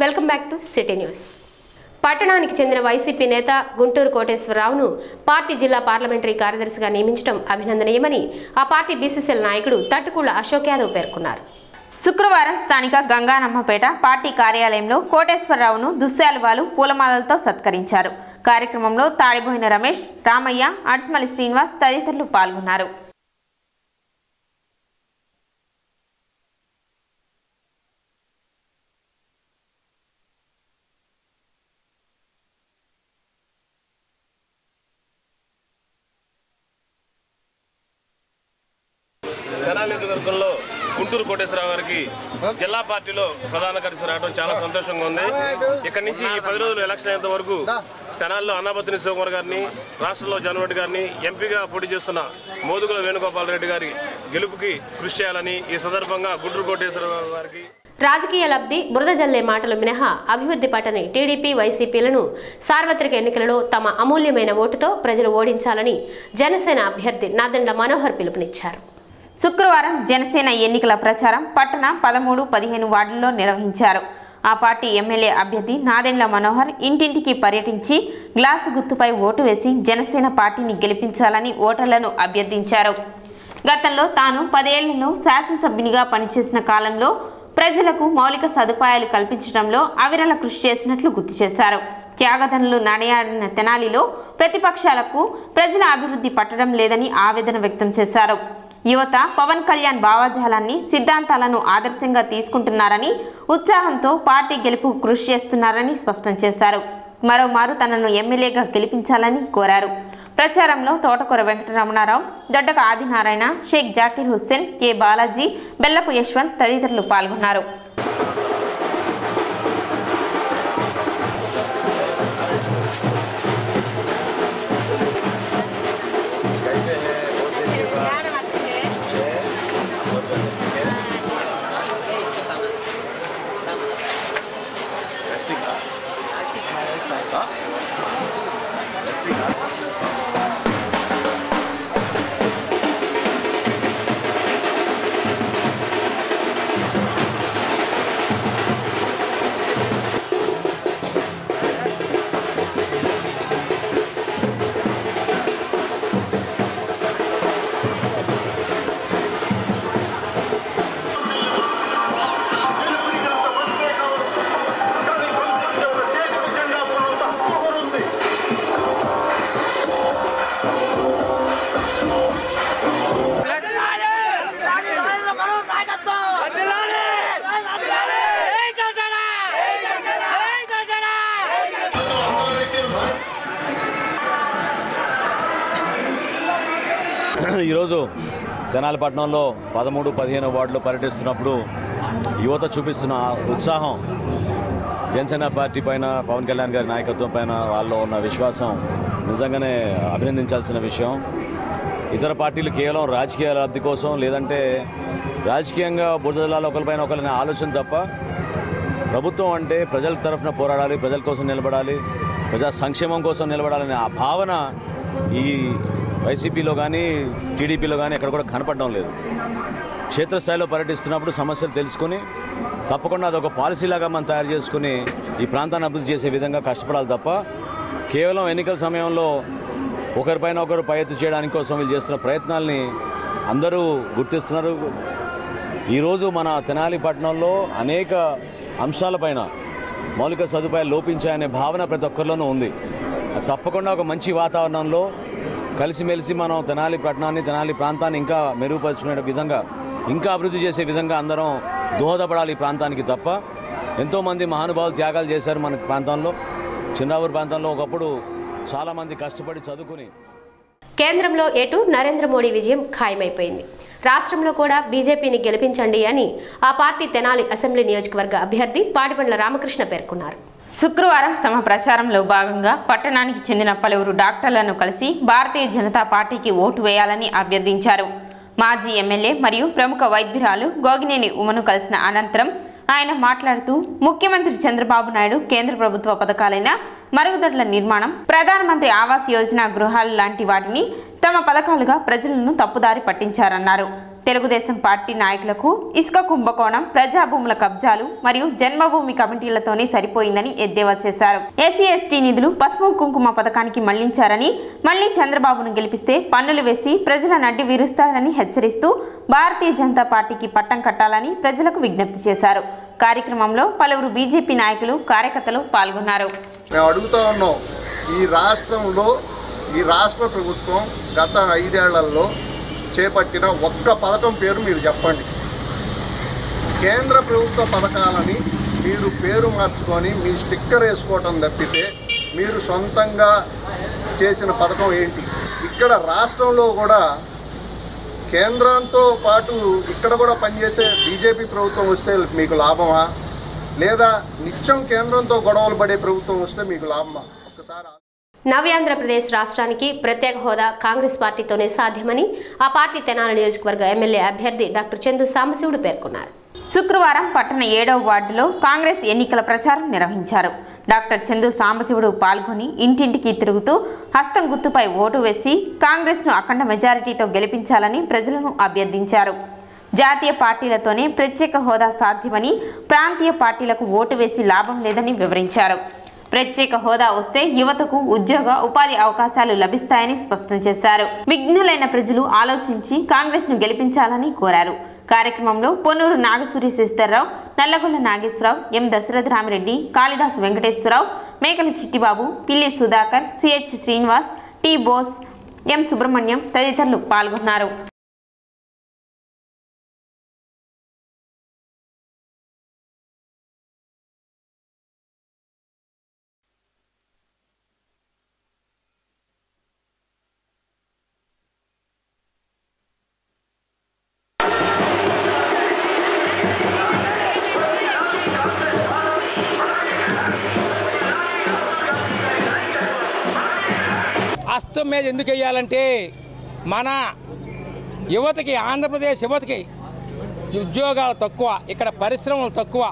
welcome back to city news పట్టణానికి చెందిన YCP నేత గుంటూరు కోటేశ్వరరావును పార్టీ జిల్లా పార్లమెంటరీ కార్యదర్శిగా నియమించడం అభినందనీయమని ఆ పార్టీ బీసీసీఎల్ నాయకుడు తట్టుకుళ్ల అశోక్ యాదవ్ పేర్కొన్నారు శుక్రవారం స్థానిక గంగానమ్మపేట పార్టీ కార్యాలయంలో కోటేశ్వరరావును దుశ్శాలువాలు పూలమాలలతో సత్కరించారు కార్యక్రమంలో తాడిబోయిన రమేష్ రామయ్య అడ్స్మలి శ్రీనివాస్ తదితరులు పాల్గొన్నారు తెనాలి నియోజకవర్గంలో గుంటూరు కోటేశ్వరరావు గారికి జిల్లా పార్టీలో ప్రధాన కార్యదర్శి రావడం చాలా సంతోషంగా ఉంది ఇక్కడి నుంచి ఈ పది రోజులు ఎలక్షన్ అయ్యేంత వరకు తెనాలిలో అన్నాపతిని శివకుమార్ గారిని రాష్ట్రంలో జగన్మోహన్ గారిని ఎంపీగా పోటీ చేస్తున్న మోదుగుల వేణుగోపాల్ రెడ్డి గారి గెలుపుకి కృషి చేయాలని ఈ సందర్భంగా గుంటూరు కోటేశ్వరరావు గారికి రాజకీయ లబ్ధి బురద జల్లే మాటలు మినహా అభివృద్ధి పట్టని టీడీపీ వైసీపీలను సార్వత్రిక ఎన్నికలలో తమ అమూల్యమైన ఓటుతో ప్రజలు ఓడించాలని జనసేన అభ్యర్థి నాదండ్ల మనోహర్ పిలుపునిచ్చారు శుక్రవారం జనసేన ఎన్నికల ప్రచారం పట్టణ పదమూడు పదిహేను వార్డుల్లో నిర్వహించారు ఆ పార్టీ ఎమ్మెల్యే అభ్యర్థి నాదెండ్ల మనోహర్ ఇంటింటికి పర్యటించి గ్లాసు గుర్తుపై ఓటు వేసి జనసేన పార్టీని గెలిపించాలని ఓటర్లను అభ్యర్థించారు గతంలో తాను పదేళ్లలో శాసనసభ్యునిగా పనిచేసిన కాలంలో ప్రజలకు మౌలిక సదుపాయాలు కల్పించడంలో అవిరల కృషి చేసినట్లు గుర్తు చేశారు త్యాగదనులు నడయాడిన తెనాలిలో ప్రతిపక్షాలకు ప్రజల అభివృద్ధి పట్టడం లేదని ఆవేదన వ్యక్తం చేశారు యువత పవన్ కళ్యాణ్ భావజాలాన్ని సిద్ధాంతాలను ఆదర్శంగా తీసుకుంటున్నారని ఉత్సాహంతో పార్టీ గెలుపు కృషి చేస్తున్నారని స్పష్టం చేశారు మరోమారు తనను ఎమ్మెల్యేగా గెలిపించాలని కోరారు ప్రచారంలో తోటకూర వెంకటరమణారావు దొడ్డక ఆదినారాయణ షేక్ జాకీర్ హుస్సేన్ కె బాలాజీ బెల్లపు యశ్వంత్ తదితరులు పాల్గొన్నారు ఈరోజు తెనాలి పట్టణంలో పదమూడు పదిహేను వార్డులో పర్యటిస్తున్నప్పుడు యువత చూపిస్తున్న ఉత్సాహం జనసేన పార్టీ పైన పవన్ కళ్యాణ్ గారి నాయకత్వం పైన వాళ్ళలో ఉన్న విశ్వాసం నిజంగానే అభినందించాల్సిన విషయం ఇతర పార్టీలు కేవలం రాజకీయ లబ్ధి కోసం లేదంటే రాజకీయంగా బురదలాల ఒకరిపైన ఒకరిని ఆలోచన తప్ప ప్రభుత్వం అంటే ప్రజల తరఫున పోరాడాలి ప్రజల కోసం నిలబడాలి ప్రజా సంక్షేమం కోసం నిలబడాలనే ఆ భావన ఈ వైసీపీలో కానీ టీడీపీలో కానీ ఎక్కడ కూడా కనపడడం లేదు క్షేత్రస్థాయిలో పర్యటిస్తున్నప్పుడు సమస్యలు తెలుసుకుని తప్పకుండా అదొక పాలసీలాగా మనం తయారు చేసుకుని ఈ ప్రాంతాన్ని అభివృద్ధి చేసే విధంగా కష్టపడాలి తప్ప కేవలం ఎన్నికల సమయంలో ఒకరిపైన ఒకరు పై ఎత్తు చేయడానికి కోసం వీళ్ళు చేస్తున్న ప్రయత్నాల్ని అందరూ గుర్తిస్తున్నారు ఈరోజు మన తెనాలి పట్టణంలో అనేక అంశాలపైన మౌలిక సదుపాయాలు లోపించాయనే భావన ప్రతి ఒక్కరిలోనూ ఉంది అది తప్పకుండా ఒక మంచి వాతావరణంలో కలిసిమెలిసి మనం తెనాలి పట్టణాన్ని తెనాలి ప్రాంతాన్ని ఇంకా మెరుగుపరుచుకునే విధంగా ఇంకా అభివృద్ధి చేసే విధంగా అందరం దోహదపడాలి ఈ ప్రాంతానికి తప్ప ఎంతోమంది మహానుభావులు త్యాగాలు చేశారు మన ప్రాంతంలో చిన్నావూరు ప్రాంతంలో ఒకప్పుడు చాలామంది కష్టపడి చదువుకుని కేంద్రంలో ఎటు నరేంద్ర మోడీ విజయం ఖాయమైపోయింది రాష్ట్రంలో కూడా బీజేపీని గెలిపించండి అని ఆ పార్టీ తెనాలి అసెంబ్లీ నియోజకవర్గ అభ్యర్థి పాడిపండ్ల రామకృష్ణ పేర్కొన్నారు శుక్రవారం తమ ప్రచారంలో భాగంగా పట్టణానికి చెందిన పలువురు డాక్టర్లను కలిసి భారతీయ జనతా పార్టీకి ఓటు వేయాలని అభ్యర్థించారు మాజీ ఎమ్మెల్యే మరియు ప్రముఖ వైద్యురాలు గోగినేని ఉమను కలిసిన అనంతరం ఆయన మాట్లాడుతూ ముఖ్యమంత్రి చంద్రబాబు నాయుడు కేంద్ర ప్రభుత్వ పథకాలైన మరుగుదొడ్ల నిర్మాణం ప్రధానమంత్రి ఆవాస్ యోజన గృహాలు లాంటి వాటిని తమ పథకాలుగా ప్రజలను తప్పుదారి పట్టించారన్నారు తెలుగుదేశం పార్టీ నాయకులకు ఇసుక కుంభకోణం ప్రజాభూముల కబ్జాలు మరియు జన్మభూమి కమిటీలతోనే సరిపోయిందని ఎద్దేవా చేశారు ఎస్సీ ఎస్టీ నిధులు పసుపు కుంకుమ పథకానికి మళ్లించారని మళ్లీ చంద్రబాబును గెలిపిస్తే పన్నులు వేసి ప్రజల నడ్డి వీరుస్తారని హెచ్చరిస్తూ భారతీయ జనతా పార్టీకి పట్టం కట్టాలని ప్రజలకు విజ్ఞప్తి చేశారు కార్యక్రమంలో పలువురు బీజేపీ నాయకులు కార్యకర్తలు పాల్గొన్నారు మేము అడుగుతా ఉన్నాం ఈ రాష్ట్రంలో ఈ రాష్ట్ర ప్రభుత్వం గత ఐదేళ్లలో చేపట్టిన ఒక్క పథకం పేరు మీరు చెప్పండి కేంద్ర ప్రభుత్వ పథకాలని మీరు పేరు మార్చుకొని మీ స్టిక్కర్ వేసుకోవటం తప్పితే మీరు సొంతంగా చేసిన పథకం ఏంటి ఇక్కడ రాష్ట్రంలో కూడా కేంద్రంతో పాటు ఇక్కడ కూడా పనిచేసే బీజేపీ ప్రభుత్వం వస్తే మీకు లాభమా లేదా నిత్యం కేంద్రంతో గొడవలు పడే ప్రభుత్వం వస్తే మీకు లాభమా ఒక్కసారి ఆ- నవ్యాంధ్రప్రదేశ్ రాష్ట్రానికి ప్రత్యేక హోదా కాంగ్రెస్ పార్టీతోనే సాధ్యమని ఆ పార్టీ తెనాలి నియోజకవర్గ ఎమ్మెల్యే అభ్యర్థి డాక్టర్ చందు సాంబశివుడు పేర్కొన్నారు శుక్రవారం పట్టణ ఏడవ వార్డులో కాంగ్రెస్ ఎన్నికల ప్రచారం నిర్వహించారు డాక్టర్ చందు సాంబశివుడు పాల్గొని ఇంటింటికి తిరుగుతూ హస్తం గుర్తుపై ఓటు వేసి కాంగ్రెస్ను అఖండ మెజారిటీతో గెలిపించాలని ప్రజలను అభ్యర్థించారు జాతీయ పార్టీలతోనే ప్రత్యేక హోదా సాధ్యమని ప్రాంతీయ పార్టీలకు ఓటు వేసి లాభం లేదని వివరించారు ప్రత్యేక హోదా వస్తే యువతకు ఉద్యోగ ఉపాధి అవకాశాలు లభిస్తాయని స్పష్టం చేశారు విఘ్నులైన ప్రజలు ఆలోచించి కాంగ్రెస్ ను గెలిపించాలని కోరారు కార్యక్రమంలో పొన్నూరు నాగసూరి శశిధర్రావు నల్లగొండ నాగేశ్వరరావు ఎం Dasharatha Ramireddy Kalidasa Venkateswararao Mekala Chittibabu Pilli Sudhakar CH Srinivas T Bose M Subrahmanyam తదితరులు పాల్గొన్నారు అస్తం మీద ఎందుకు వేయాలంటే మన యువతకి ఆంధ్రప్రదేశ్ యువతకి ఉద్యోగాలు తక్కువ ఇక్కడ పరిశ్రమలు తక్కువ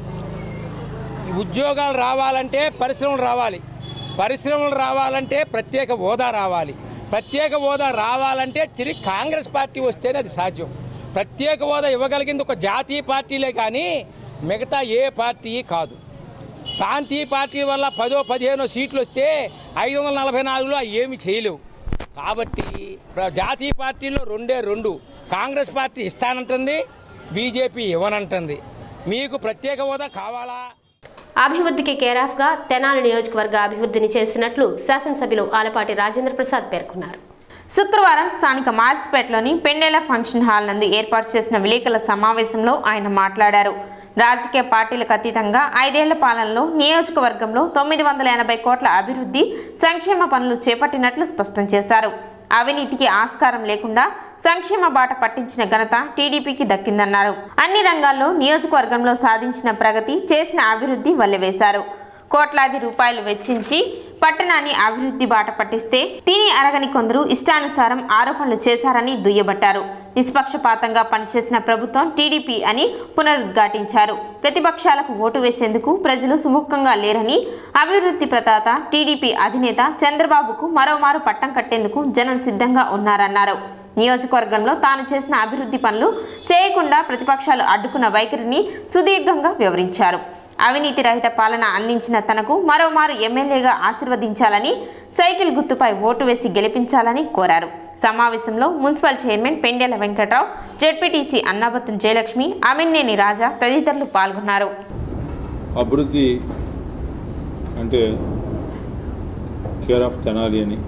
ఉద్యోగాలు రావాలంటే పరిశ్రమలు రావాలి పరిశ్రమలు రావాలంటే ప్రత్యేక హోదా రావాలి ప్రత్యేక హోదా రావాలంటే తిరిగి కాంగ్రెస్ పార్టీ వస్తేనే అది సాధ్యం ప్రత్యేక హోదా ఇవ్వగలిగింది ఒక జాతీయ పార్టీలే కానీ మిగతా ఏ పార్టీ కాదు ప్రాంతీయ పార్టీ వల్ల పదో పదిహేనో సీట్లు వస్తే ఐదు వందల నలభై నాలుగులో అవి ఏమి చేయలేవు కాబట్టి ప్ర- జాతీయ పార్టీలో రెండే రెండు కాంగ్రెస్ పార్టీ ఇస్తానంటుంది బీజేపీ ఇవ్వనంటుంది మీకు ప్రత్యేక హోదా కావాలా అభివృద్ధికి కేరాఫ్గా తెనాలి నియోజకవర్గ అభివృద్ధిని చేసినట్లు శాసనసభ్యులు ఆలపాటి రాజేంద్ర ప్రసాద్ పేర్కొన్నారు శుక్రవారం స్థానిక మార్స్పేటలోని పెండేల ఫంక్షన్ హాల్ నందు ఏర్పాటు చేసిన విలేకరుల సమావేశంలో ఆయన మాట్లాడారు రాజకీయ పార్టీలకు అతీతంగా ఐదేళ్ల పాలనలో నియోజకవర్గంలో తొమ్మిది వందల ఎనభై కోట్ల అభివృద్ధి సంక్షేమ పనులు చేపట్టినట్లు స్పష్టం చేశారు అవినీతికి ఆస్కారం లేకుండా సంక్షేమ బాట పట్టించిన ఘనత టీడీపీకి దక్కిందన్నారు అన్ని రంగాల్లో నియోజకవర్గంలో సాధించిన ప్రగతి చేసిన అభివృద్ధి వల్లెవేశారు కోట్లాది రూపాయలు వెచ్చించి పట్టణాన్ని అభివృద్ధి బాట పట్టిస్తే తిని అరగని కొందరు ఇష్టానుసారం ఆరోపణలు చేశారని దుయ్యబట్టారు నిష్పక్షపాతంగా పనిచేసిన ప్రభుత్వం టీడీపీ అని పునరుద్ఘాటించారు ప్రతిపక్షాలకు ఓటు వేసేందుకు ప్రజలు సుముఖంగా లేరని అభివృద్ధి ప్రదాత టీడీపీ అధినేత చంద్రబాబుకు మరోమారు పట్టం కట్టేందుకు జనం సిద్ధంగా ఉన్నారన్నారు నియోజకవర్గంలో తాను చేసిన అభివృద్ధి పనులు చేయకుండా ప్రతిపక్షాలు అడ్డుకున్న వైఖరిని సుదీర్ఘంగా వివరించారు అవినీతి రహిత పాలన అందించిన తనకు మరోమారు ఎమ్మెల్యేగా ఆశీర్వదించాలని సైకిల్ గుర్తుపై ఓటు వేసి గెలిపించాలని కోరారు సమావేశంలో municipal chairman Pendela Venkatrao ZPTC Annabathuna Jayalakshmi Aminneni Raja తదితరులు పాల్గొన్నారు అభివృద్ధి అంటే కేర్ ఆఫ్ తెనాలి అని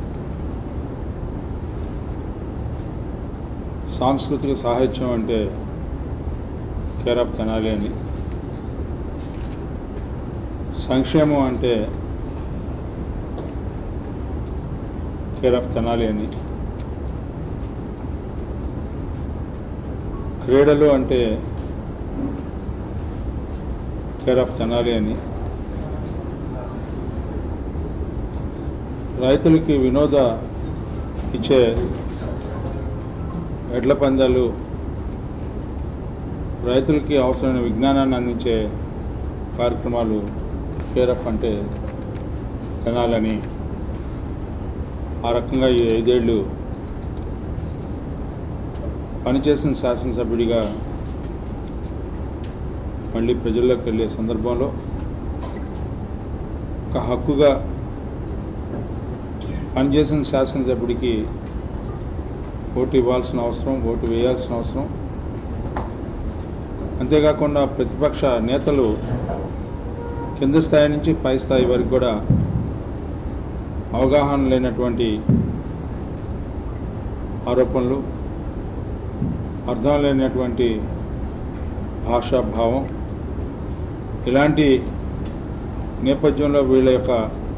సాంస్కృతిక సాహిత్యం అంటే కేర్ ఆఫ్ తెనాలి అని సంక్షేమం అంటే కేర్ ఆఫ్ తెనాలి అని క్రీడలు అంటే కేర్ ఆఫ్ తెనాలి అని రైతులకి వినోద ఇచ్చే ఎడ్ల పందాలు రైతులకి అవసరమైన విజ్ఞానాన్ని అందించే కార్యక్రమాలు కేరఫ్ అంటే తినాలని ఆ రకంగా ఈ ఐదేళ్ళు పనిచేసిన శాసనసభ్యుడిగా మళ్ళీ ప్రజల్లోకి వెళ్ళే సందర్భంలో ఒక హక్కుగా పనిచేసిన శాసనసభ్యుడికి ఓటు ఇవ్వాల్సిన అవసరం ఓటు వేయాల్సిన అవసరం అంతేకాకుండా ప్రతిపక్ష నేతలు కింద స్థాయి నుంచి పై స్థాయి వరకు కూడా అవగాహన లేనటువంటి ఆరోపణలు అర్థం లేనటువంటి భాషాభావం ఇలాంటి నేపథ్యంలో వీళ్ళ యొక్క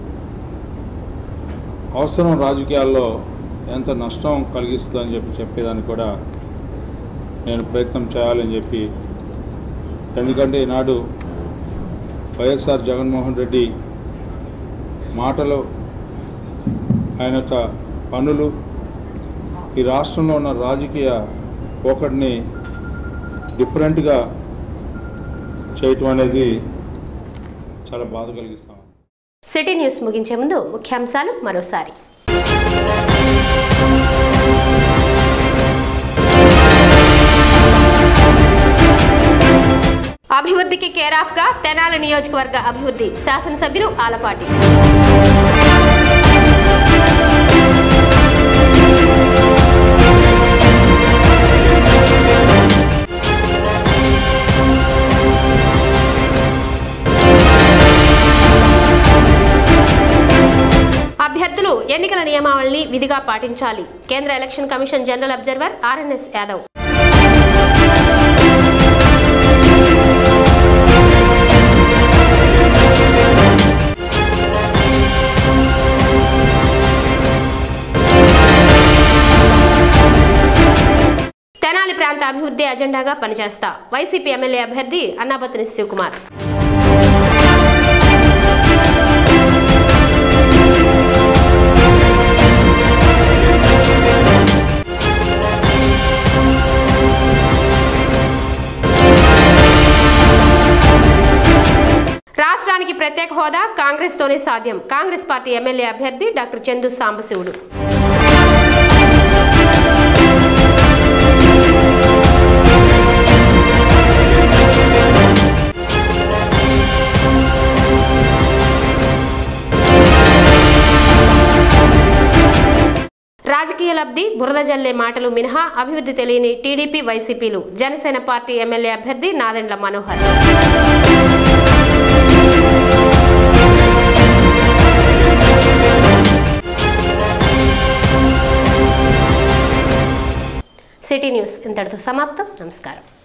అవసరం రాజకీయాల్లో ఎంత నష్టం కలిగిస్తుందని చెప్పి చెప్పేదాన్ని కూడా నేను ప్రయత్నం చేయాలని చెప్పి ఎందుకంటే ఈనాడు వైఎస్ఆర్ జగన్మోహన్ రెడ్డి మాటలు ఆయన యొక్క పనులు ఈ రాష్ట్రంలో ఉన్న రాజకీయ పోకడిని డిఫరెంట్గా చేయటం అనేది చాలా బాధ కలిగిస్తాం సిటీ న్యూస్ ముగించే ముందు ముఖ్యాంశాలు మరోసారి అభివృద్ధికి కేరాఫ్ గా తెనాలి నియోజకవర్గ అభివృద్ధి శాసనసభ్యులు ఆలపాటి అభ్యర్థులు ఎన్నికల నియమావళిని విధిగా పాటించాలి కేంద్ర election commission general observer RNS Yadav Tenali ప్రాంత అభివృద్ధి అజెండాగా పనిచేస్తా వైసీపీ ఎమ్మెల్యే అభ్యర్థి అన్నాబతిని శివకుమార్ రాష్ట్రానికి ప్రత్యేక హోదా కాంగ్రెస్ తోనే సాధ్యం కాంగ్రెస్ పార్టీ ఎమ్మెల్యే అభ్యర్థి డాక్టర్ చందు సాంబశివుడు రాజకీయ లబ్ధి బురద జల్లే మాటలు మినహా అభివృద్ధి తెలియని టీడీపీ వైసీపీలు జనసేన పార్టీ ఎమ్మెల్యే అభ్యర్థి నాదెండ్ల మనోహర్ సిటీ న్యూస్ ఇంతటితో సమాప్తం నమస్కారం